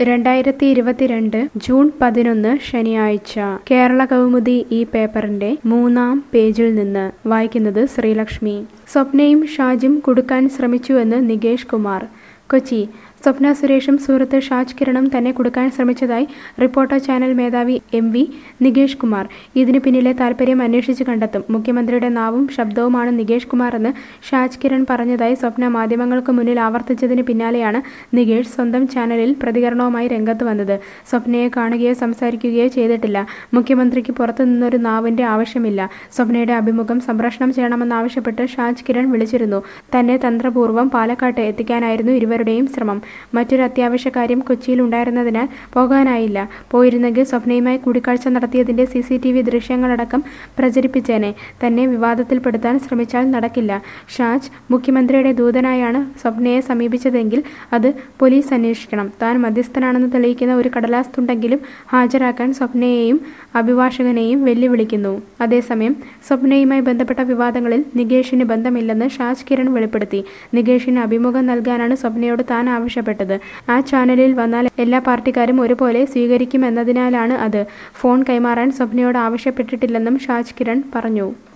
രണ്ടായിരത്തി ഇരുപത്തിരണ്ട് ജൂൺ പതിനൊന്ന് ശനിയാഴ്ച കേരള കൗമുദി ഈ പേപ്പറിന്റെ മൂന്നാം പേജിൽ നിന്ന് വായിക്കുന്നത് ശ്രീലക്ഷ്മി സ്വപ്നയും ഷാജും കുടുക്കാൻ ശ്രമിച്ചുവെന്ന് നികേഷ് കുമാർ കൊച്ചി സ്വപ്ന സുരേഷും സുഹൃത്ത് ഷാജ് കിരണും തന്നെ കുടുക്കാൻ ശ്രമിച്ചതായി റിപ്പോർട്ടർ ചാനൽ മേധാവി എം വി നികേഷ് കുമാർ ഇതിനു പിന്നിലെ താൽപര്യം അന്വേഷിച്ച് കണ്ടെത്തും മുഖ്യമന്ത്രിയുടെ നാവും ശബ്ദവുമാണ് നികേഷ് കുമാർ എന്ന് ഷാജ് കിരൺ പറഞ്ഞതായി സ്വപ്ന മാധ്യമങ്ങൾക്ക് മുന്നിൽ ആവർത്തിച്ചതിന് പിന്നാലെയാണ് നികേഷ് സ്വന്തം ചാനലിൽ പ്രതികരണവുമായി രംഗത്ത് വന്നത് സ്വപ്നയെ കാണുകയോ സംസാരിക്കുകയോ ചെയ്തിട്ടില്ല മുഖ്യമന്ത്രിക്ക് പുറത്തു നിന്നൊരു നാവിന്റെ ആവശ്യമില്ല സ്വപ്നയുടെ അഭിമുഖം സംപ്രേഷണം ചെയ്യണമെന്നാവശ്യപ്പെട്ട് ഷാജ് കിരൺ വിളിച്ചിരുന്നു തന്നെ തന്ത്രപൂർവ്വം പാലക്കാട്ട് എത്തിക്കാനായിരുന്നു ഇരുവരുടെയും ശ്രമം മറ്റൊരു അത്യാവശ്യ കാര്യം കൊച്ചിയിൽ ഉണ്ടായിരുന്നതിനാൽ പോകാനായില്ല പോയിരുന്നെങ്കിൽ സ്വപ്നയുമായി കൂടിക്കാഴ്ച നടത്തിയതിന്റെ സി സി ടി വി ദൃശ്യങ്ങളടക്കം പ്രചരിപ്പിച്ചേനെ തന്നെ വിവാദത്തിൽപ്പെടുത്താൻ ശ്രമിച്ചാൽ നടക്കില്ല ഷാജ് മുഖ്യമന്ത്രിയുടെ ദൂതനായാണ് സ്വപ്നയെ സമീപിച്ചതെങ്കിൽ അത് പോലീസ് അന്വേഷിക്കണം താൻ മധ്യസ്ഥനാണെന്ന് തെളിയിക്കുന്ന ഒരു കടലാസ് തുണ്ടെങ്കിലും ഹാജരാക്കാൻ സ്വപ്നയെയും അഭിഭാഷകനെയും വെല്ലുവിളിക്കുന്നു അതേസമയം സ്വപ്നയുമായി ബന്ധപ്പെട്ട വിവാദങ്ങളിൽ നികേഷിന് ബന്ധമില്ലെന്ന് ഷാജ് കിരൺ വെളിപ്പെടുത്തി നികേഷിന് അഭിമുഖം നൽകാനാണ് സ്വപ്നയോട് താൻ ആവശ്യപ്പെട്ടത് ആ ചാനലിൽ വന്നാൽ എല്ലാ പാർട്ടിക്കാരും ഒരുപോലെ സ്വീകരിക്കുമെന്നതിനാലാണ് അത് ഫോൺ കൈമാറാൻ സ്വപ്നയോട് ആവശ്യപ്പെട്ടിട്ടില്ലെന്നും ഷാജ് കിരൺ പറഞ്ഞു